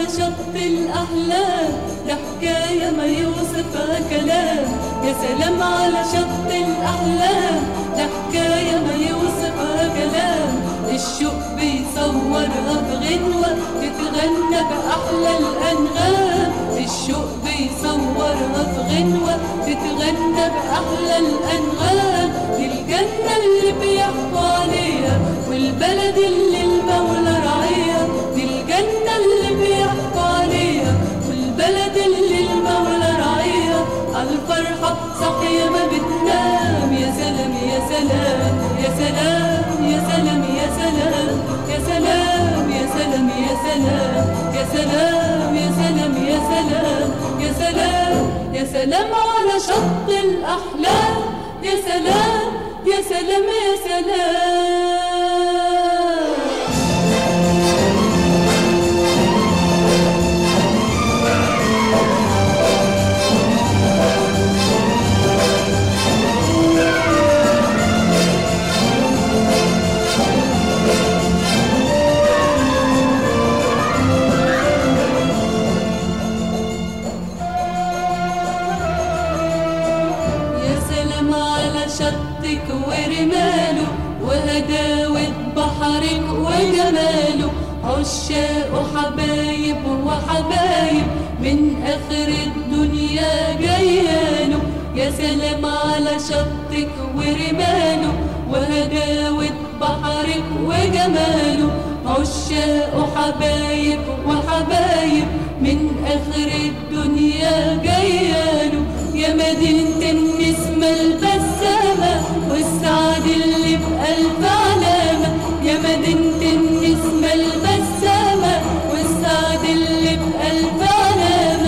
شط الأحلام ده حكاية ما يوصفها كلام يا سلام على شط الأحلام ده حكاية ما يوصفها كلام الشوق بيصورها بغنوة تتغنى بأحلى الأنغام الشوق بيصورها بغنوة تتغنى بأحلى الأنغام دي الجنة اللي بيحكوا عليها والبلد اللي المولى راعيها دي الجنة اللي بيحكوا عليها والبلد اللي المولى راعيها عالفرحة صاحية ما بتنام يا سلام يا سلام يا سلام يا سلام يا سلام يا سلام يا سلام يا سلام يا سلام يا سلام يا سلام يا سلام يا سلام على شط الأحلام يا سلام يا سلام يا سلام يا سلام على شطك ورماله وهداوة بحرك وجماله عشاق وحبايب وحبايب من آخر الدنيا جاياله يا سلام على شطك ورماله وهداوة بحرك وجماله عشاق وحبايب وحبايب من آخر الدنيا جاياله يا مدينة النسمة البسامة والسعد اللي بألف علامة يا مدينة النسمة البسامة والسعد اللي بألف علامة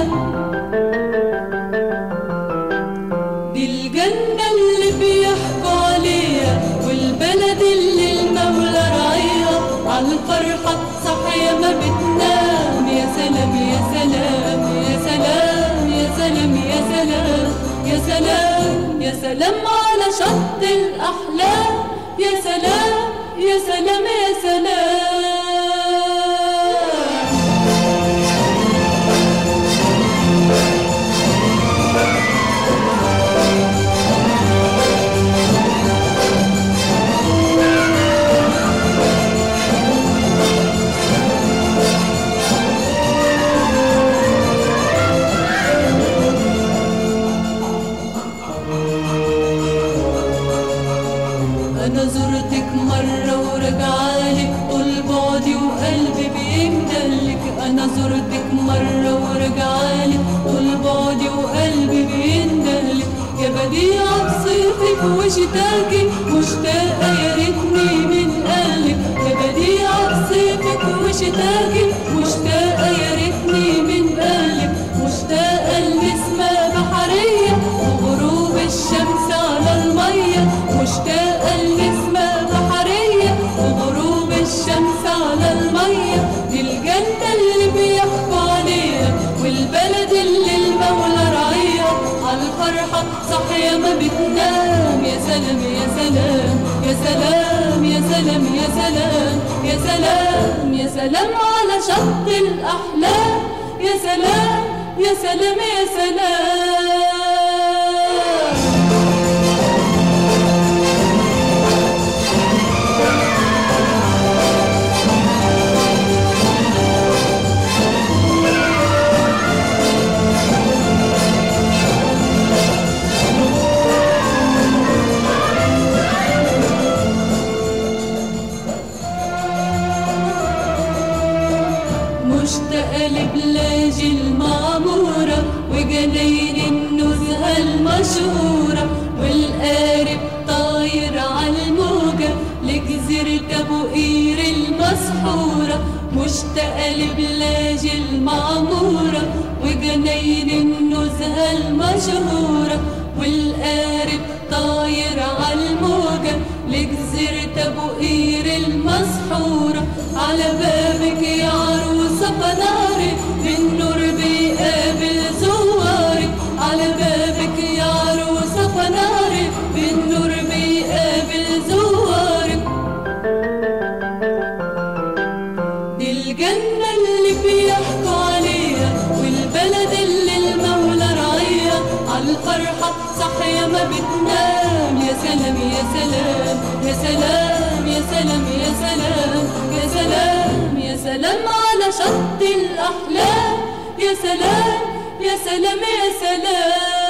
دي الجنة اللي بيحكوا عليها والبلد اللي المولى راعيها عالفرحة صاحية ما بتنام يا سلام يا سلام يا سلام يا سلام يا سلام يا سلام يا سلام على شط الأحلام يا سلام يا سلام يا سلام أنا زرتك مرة ورجعالك طول بعدي وقلبي بيندلك أنا زرتك مرة ورجعالك طول بعدي وقلبي بيندلك يا بديعة بصيفك وشتاكي مشتاقة يا ريتني من قلبك يا بديعة بصيفك وشتاكي مشتاقة يا ريتني من قلبك مشتاقة لنسمة بحرية وغروب الشمس على المية مشتاقة لنسمة بحرية وغروب الشمس على المية دي الجنة اللي بيحكوا عليها والبلد اللي المولى راعيها عالفرحة صاحية ما بتنام يا سلام يا سلام يا سلام يا سلام يا سلام يا سلام يا سلام على شط الأحلام يا سلام يا سلام يا سلام مشتاقة لبلاج المعمورة وجناين النزهة المشهورة والقارب طاير عالموجة لجزيرة أبو قير المسحورة مشتاقة لبلاج المعمورة وجناين النزهة المشهورة والقارب طاير عالموجة لجزيرة أبو قير المسحورة على بابك يا عروسة فناري بالنور بيقابل زوارك على بابك يا عروسة فناري بالنور بيقابل زوارك دي الجنة اللي بيحكوا فرحة صحية ما بتنام يا سلام يا سلام يا سلام يا سلام يا سلام يا سلام يا سلام على شط الأحلام يا سلام يا سلام يا سلام